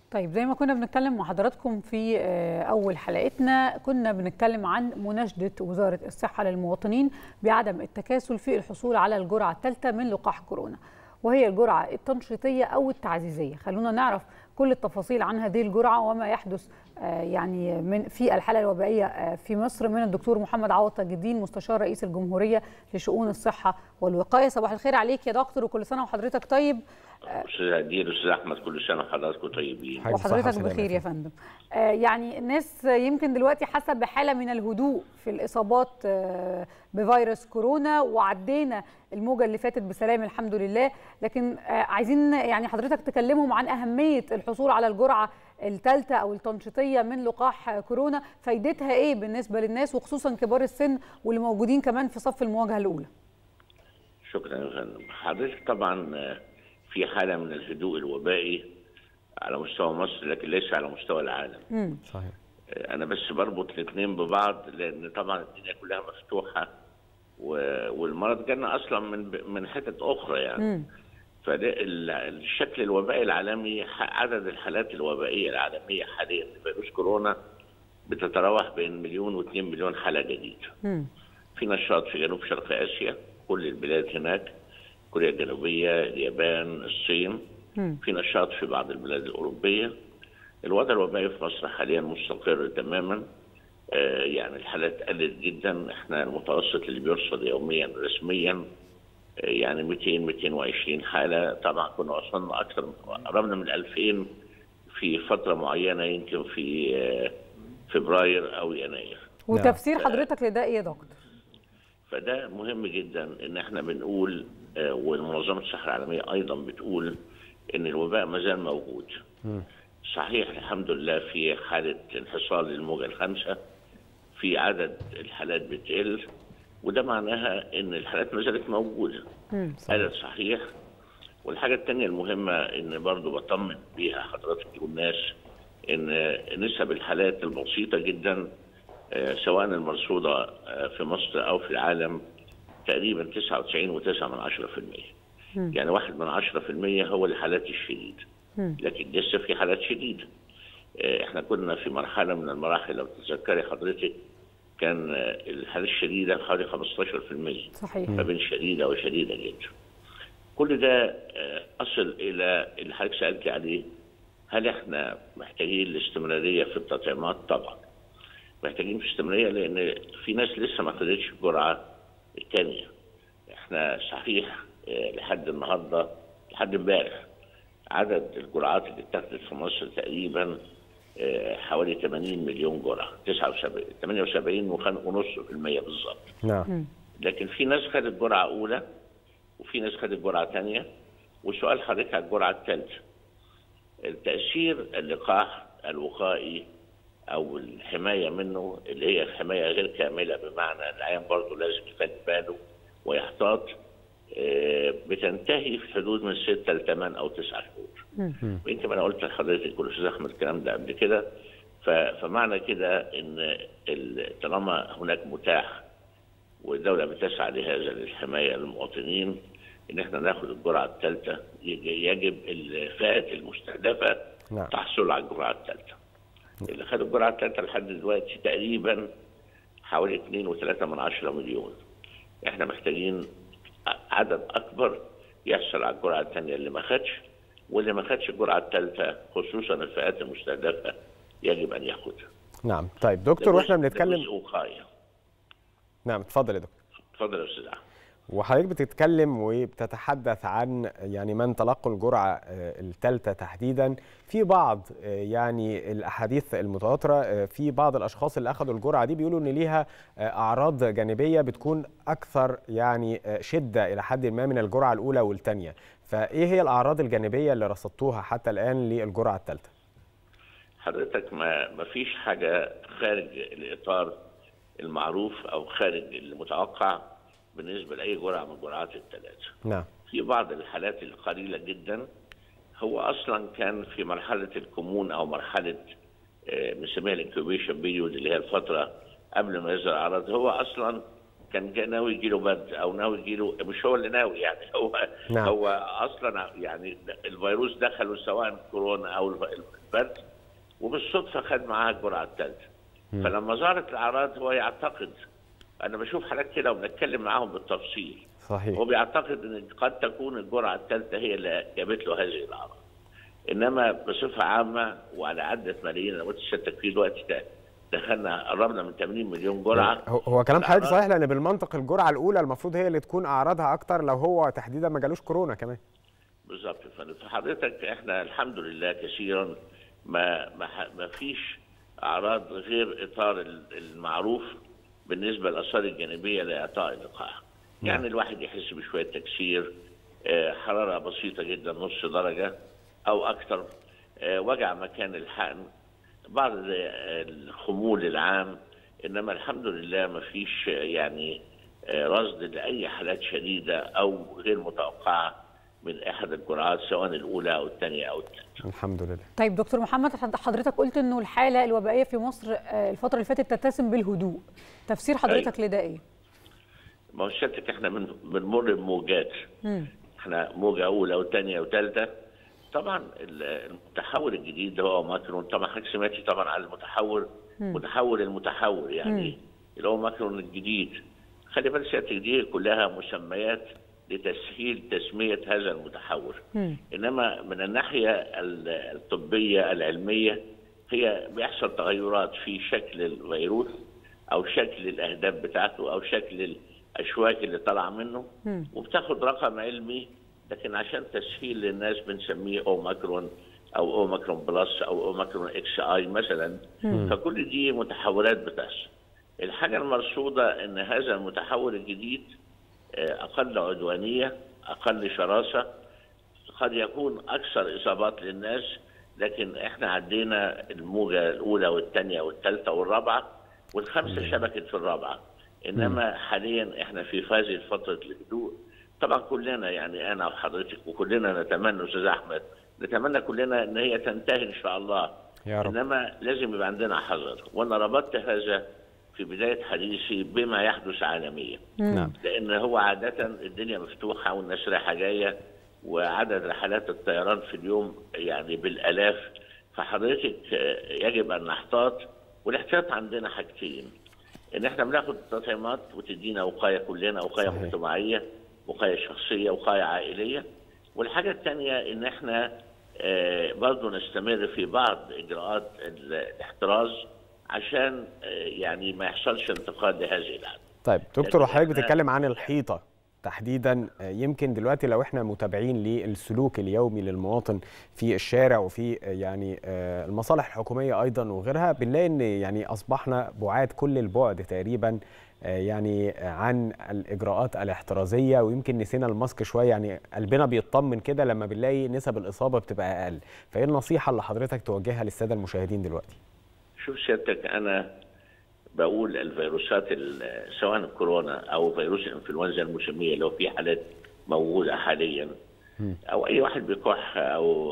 طيب زي ما كنا بنتكلم مع حضراتكم في أول حلقتنا كنا بنتكلم عن مناشدة وزارة الصحة للمواطنين بعدم التكاسل في الحصول على الجرعة الثالثة من لقاح كورونا وهي الجرعة التنشيطية أو التعزيزية خلونا نعرف كل التفاصيل عن هذه الجرعة وما يحدث يعني من في الحالة الوبائية في مصر من الدكتور محمد عوض تاج الدين مستشار رئيس الجمهورية لشؤون الصحة والوقاية صباح الخير عليك يا دكتور وكل سنة وحضرتك طيب استاذ عديل استاذ احمد كل سنه وحضراتكم طيبين وحضرتك بخير يا فندم آه يعني الناس يمكن دلوقتي حاسه بحاله من الهدوء في الاصابات آه بفيروس كورونا وعدينا الموجه اللي فاتت بسلام الحمد لله لكن آه عايزين يعني حضرتك تكلمهم عن اهميه الحصول على الجرعه الثالثه او التنشيطيه من لقاح كورونا فايدتها ايه بالنسبه للناس وخصوصا كبار السن واللي موجودين كمان في صف المواجهه الاولى شكرا يا فندم حضرتك طبعا في حاله من الهدوء الوبائي على مستوى مصر لكن ليس على مستوى العالم. امم صحيح. انا بس بربط الاثنين ببعض لان طبعا الدنيا كلها مفتوحه والمرض جانا اصلا من من حتت اخرى يعني. امم فده الشكل الوبائي العالمي عدد الحالات الوبائيه العالميه حاليا لفيروس كورونا بتتراوح بين مليون واثنين مليون حاله جديده. امم في نشاط في جنوب شرق اسيا كل البلاد هناك كوريا الجنوبية اليابان الصين مم. في نشاط في بعض البلاد الأوروبية الوضع الوبائي في مصر حاليا مستقر تماما آه يعني الحالات قلت جدا احنا المتوسط اللي بيرصد يوميا رسميا آه يعني 200 220 حالة طبعا كنا وصلنا أكثر قربنا من 2000 في فترة معينة يمكن في آه فبراير أو يناير وتفسير حضرتك لده ايه يا دكتور؟ فده مهم جدا ان احنا بنقول آه، ومنظمه الصحه العالميه ايضا بتقول ان الوباء ما زال موجود. صحيح الحمد لله في حاله انحصار للموجه الخامسه في عدد الحالات بتقل وده معناها ان الحالات ما زالت موجوده. مم. هذا صحيح والحاجه الثانيه المهمه ان برضو بطمن بيها حضرتك والناس ان نسب الحالات البسيطه جدا آه، سواء المرصودة آه، في مصر أو في العالم تقريبا 99.9 من 10% مم. يعني واحد من 10% هو الحالات الشديدة مم. لكن لسه في حالات شديدة آه، احنا كنا في مرحلة من المراحل لو تتذكري حضرتك كان آه، الحالات الشديدة حوالي 15% صحيح ما بين شديدة وشديدة جدا كل ده آه، أصل إلى اللي حضرتك سألتي عليه هل احنا محتاجين الاستمرارية في التطعيمات؟ طبعا محتاجين في استمرارية لأن في ناس لسه ما خدتش الجرعة الثانية احنا صحيح آه، لحد النهاردة لحد امبارح عدد الجرعات اللي اتخذت في مصر تقريبا آه، حوالي 80 مليون جرعة 79 78 وخ- ونص في المية بالظبط نعم لكن في ناس خدت جرعة أولى وفي ناس خدت جرعة ثانية وسؤال حضرتك على الجرعة الثالثة التأثير اللقاح الوقائي أو الحماية منه اللي هي الحماية غير كاملة بمعنى العيان برضه لازم يخلي باله ويحتاط آه، بتنتهي في حدود من 6 ل 8 أو 9 شهور. يمكن أنا قلت لحضرتك والأستاذ أحمد الكلام ده قبل كده ف- فمعنى كده إن ال- طالما هناك متاح والدولة بتسعى لهذا للحماية للمواطنين إن إحنا ناخد الجرعة الثالثة يج- يجب الفئات المستهدفة نعم. تحصل على الجرعة الثالثة. اللي خدوا الجرعة الثالثة لحد دلوقتي تقريبا حوالي 2.3 من عشرة مليون. إحنا محتاجين ع- عدد أكبر يحصل على الجرعة الثانية اللي ما خدش واللي ما خدش الجرعة الثالثة خصوصا الفئات المستهدفة يجب أن ياخدها. نعم طيب دكتور ده واحنا جزء- ده بنتكلم جزء وقاية. نعم اتفضل يا دكتور اتفضل يا أستاذ أحمد. وحضرتك بتتكلم وبتتحدث عن يعني من تلقوا الجرعة الثالثة تحديدا في بعض آه، يعني الأحاديث المتواترة آه، في بعض الأشخاص اللي أخذوا الجرعة دي بيقولوا إن ليها آه، أعراض جانبية بتكون أكثر يعني آه، شدة إلى حد ما من الجرعة الأولى والثانية فإيه هي الأعراض الجانبية اللي رصدتوها حتى الآن للجرعة الثالثة؟ حضرتك ما ما فيش حاجة خارج الإطار المعروف أو خارج المتوقع بالنسبة لأي جرعة من الجرعات الثلاثة. نعم في بعض الحالات القليلة جدا هو أصلا كان في مرحلة الكمون أو مرحلة آه، بنسميها الانكوبيشن بيريود اللي هي الفترة قبل ما يظهر الأعراض هو أصلا كان جا- ناوي يجي له برد او ناوي يجي له مش هو اللي ناوي يعني هو نعم. هو اصلا يعني الفيروس دخله سواء كورونا او الف- البرد وبالصدفه خد معاه الجرعه الثالثه فلما ظهرت الاعراض هو يعتقد انا بشوف حالات كده وبنتكلم معاهم بالتفصيل صحيح هو بيعتقد ان قد تكون الجرعه الثالثه هي اللي جابت له هذه الاعراض انما بصفه عامه وعلى عده ملايين انا قلت لسيادتك في دلوقتي ده دخلنا قربنا من 80 مليون جرعه هو هو كلام حضرتك الأعراض- صحيح لان بالمنطق الجرعه الاولى المفروض هي اللي تكون اعراضها اكتر لو هو تحديدا ما جالوش كورونا كمان بالظبط يا فندم فحضرتك احنا الحمد لله كثيرا ما ما, ح- ما فيش اعراض غير اطار ال- المعروف بالنسبه للاثار الجانبيه لاعطاء اللقاح. يعني الواحد يحس بشويه تكسير آه، حراره بسيطه جدا نص درجه او اكثر آه، وجع مكان الحقن بعض ال- الخمول العام انما الحمد لله ما فيش آه، يعني آه، رصد لاي حالات شديده او غير متوقعه من احد الجرعات سواء الاولى او الثانيه او الثالثه. الحمد لله طيب دكتور محمد حض- حضرتك قلت انه الحاله الوبائيه في مصر آه، الفتره اللي فاتت تتسم بالهدوء تفسير حضرتك لده ايه ما هو سيادتك احنا بن- بنمر بموجات مم. احنا موجه اولى وثانيه وثالثه طبعا ال- المتحول الجديد هو ماكرون طبعا حضرتك سمعتي طبعا على المتحول متحول المتحول يعني اللي هو ماكرون الجديد خلي بالك سيادتك دي كلها مسميات لتسهيل تسميه هذا المتحول مم. انما من الناحيه ال- الطبيه العلميه هي بيحصل تغيرات في شكل الفيروس او شكل الاهداف بتاعته او شكل الاشواك اللي طالعه منه مم. وبتاخد رقم علمي لكن عشان تسهيل للناس بنسميه اوماكرون او اوماكرون بلس او اوماكرون اكس اي مثلا فكل دي متحولات بتحصل الحاجه المرصوده ان هذا المتحول الجديد آه، اقل عدوانيه اقل شراسه قد يكون اكثر اصابات للناس لكن احنا عدينا الموجه الاولى والثانيه والثالثه والرابعه والخمسه شبكت في الرابعه انما حاليا احنا في فاز فتره الهدوء طبعا كلنا يعني انا وحضرتك وكلنا نتمنى استاذ احمد نتمنى كلنا ان هي تنتهي ان شاء الله يا رب انما لازم يبقى عندنا حذر وانا ربطت هذا في بدايه حديثي بما يحدث عالميا نعم لان هو عاده الدنيا مفتوحه والناس رايحه جايه وعدد رحلات الطيران في اليوم يعني بالالاف فحضرتك آه، يجب ان نحتاط والاحتياط عندنا حاجتين ان احنا بناخد تطعيمات وتدينا وقايه كلنا وقايه صحيح. مجتمعيه وقايه شخصيه وقايه عائليه والحاجه الثانيه ان احنا آه، برضه نستمر في بعض اجراءات ال- الاحتراز عشان آه، يعني ما يحصلش انتقال لهذه العدوى طيب دكتور لكن وحضرتك إحنا- بتتكلم عن الحيطه تحديدا آه، يمكن دلوقتي لو احنا متابعين للسلوك اليومي للمواطن في الشارع وفي آه، يعني آه، المصالح الحكوميه ايضا وغيرها بنلاقي ان يعني اصبحنا بعاد كل البعد تقريبا آه، يعني آه، عن الاجراءات الاحترازيه ويمكن نسينا الماسك شويه يعني قلبنا بيطمن كده لما بنلاقي نسب الاصابه بتبقى اقل فايه النصيحه اللي حضرتك توجهها للساده المشاهدين دلوقتي شوف سيادتك انا بقول الفيروسات ال- سواء الكورونا او فيروس الانفلونزا الموسميه اللي هو في حالات موجوده حاليا او اي واحد بيكح او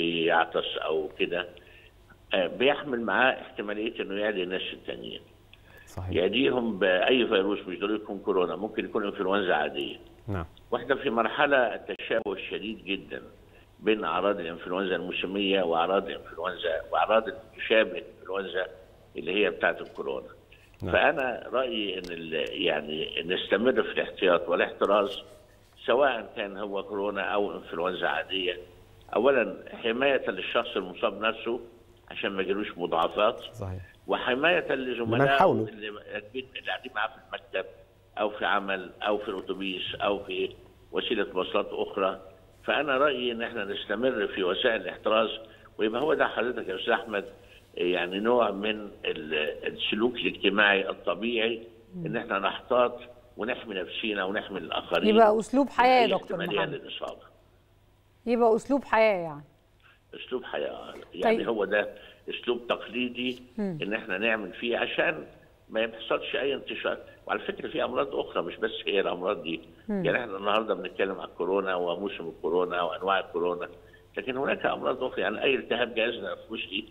بيعطس او كده آه، بيحمل معاه احتماليه انه يعدي الناس التانيين صحيح يعديهم باي فيروس مش ضروري يكون كورونا ممكن يكون انفلونزا عاديه نعم واحنا في مرحله تشابه شديد جدا بين اعراض الانفلونزا الموسميه واعراض الانفلونزا واعراض تشابه الانفلونزا اللي هي بتاعه الكورونا. نعم. فانا رايي ان ال- يعني نستمر في الاحتياط والاحتراز سواء كان هو كورونا او انفلونزا عاديه. اولا حمايه للشخص المصاب نفسه عشان ما يجيلوش مضاعفات صحيح وحمايه لمن لزملائه حوله. اللي اللي قاعدين معاه في المكتب او في عمل او في الاتوبيس او في وسيله مواصلات اخرى فانا رايي ان احنا نستمر في وسائل الاحتراز ويبقى هو ده حضرتك يا استاذ احمد يعني نوع من ال- السلوك الاجتماعي الطبيعي ان احنا نحتاط ونحمي نفسينا ونحمي الاخرين يبقى اسلوب حياه يا من أي دكتور احتمالية محمد للاصابه يبقى اسلوب حياه يعني اسلوب حياه يعني طيب. هو ده اسلوب تقليدي ان احنا نعمل فيه عشان ما يحصلش اي انتشار وعلى فكره في امراض اخرى مش بس هي الامراض دي يعني احنا النهارده بنتكلم عن الكورونا وموسم الكورونا وانواع الكورونا لكن هناك امراض اخرى يعني اي التهاب جهاز تنفسي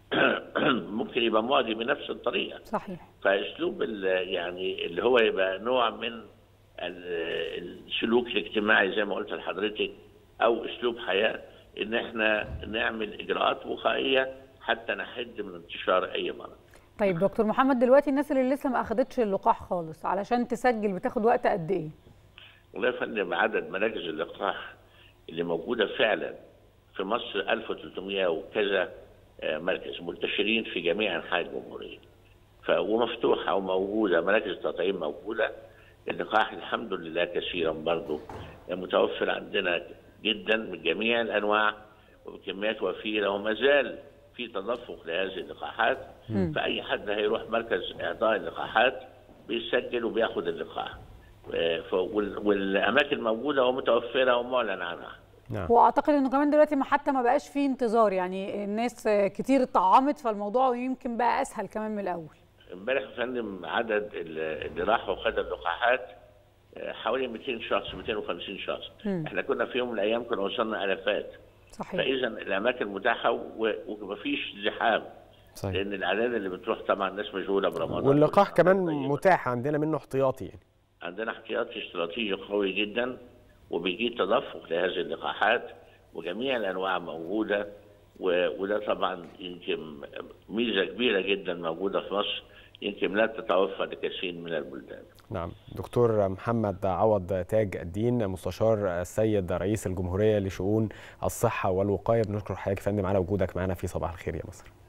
ممكن يبقى معدي بنفس الطريقه صحيح فاسلوب ال- يعني اللي هو يبقى نوع من ال- السلوك الاجتماعي زي ما قلت لحضرتك او اسلوب حياه ان احنا نعمل اجراءات وقائيه حتى نحد من انتشار اي مرض. طيب دكتور محمد دلوقتي الناس اللي لسه ما اخدتش اللقاح خالص علشان تسجل بتاخد وقت قد ايه والله يا فندم عدد مراكز اللقاح اللي موجوده فعلا في مصر 1300 وكذا آه، مركز منتشرين في جميع انحاء الجمهوريه. ف ومفتوحه وموجوده مراكز التطعيم موجوده اللقاح الحمد لله كثيرا برضه متوفر عندنا جدا من جميع الانواع وبكميات وفيره وما زال في تدفق لهذه اللقاحات فاي حد هيروح مركز اعطاء اللقاحات بيسجل وبياخد اللقاح آه، ف- وال- والاماكن موجوده ومتوفره ومعلن عنها نعم واعتقد انه كمان دلوقتي ما حتى ما بقاش فيه انتظار يعني الناس آه، كتير اتطعمت فالموضوع يمكن بقى اسهل كمان من الاول امبارح يا فندم عدد اللي اللي راحوا خدوا اللقاحات آه، حوالي 200 شخص 250 شخص مم. احنا كنا في يوم من الايام كنا وصلنا الافات صحيح فاذا الاماكن متاحه و- ومفيش زحام صحيح لان الاعداد اللي بتروح طبعا الناس مشغوله برمضان واللقاح كمان طيب. متاح عندنا منه احتياطي يعني عندنا احتياطي استراتيجي قوي جدا وبيجي تدفق لهذه اللقاحات وجميع الانواع موجوده و- وده طبعا يمكن ميزه كبيره جدا موجوده في مصر يمكن لا تتوفر لكثير من البلدان. نعم دكتور محمد عوض تاج الدين مستشار السيد رئيس الجمهورية لشؤون الصحة والوقاية بنشكر حضرتك يا فندم على وجودك معنا في صباح الخير يا مصر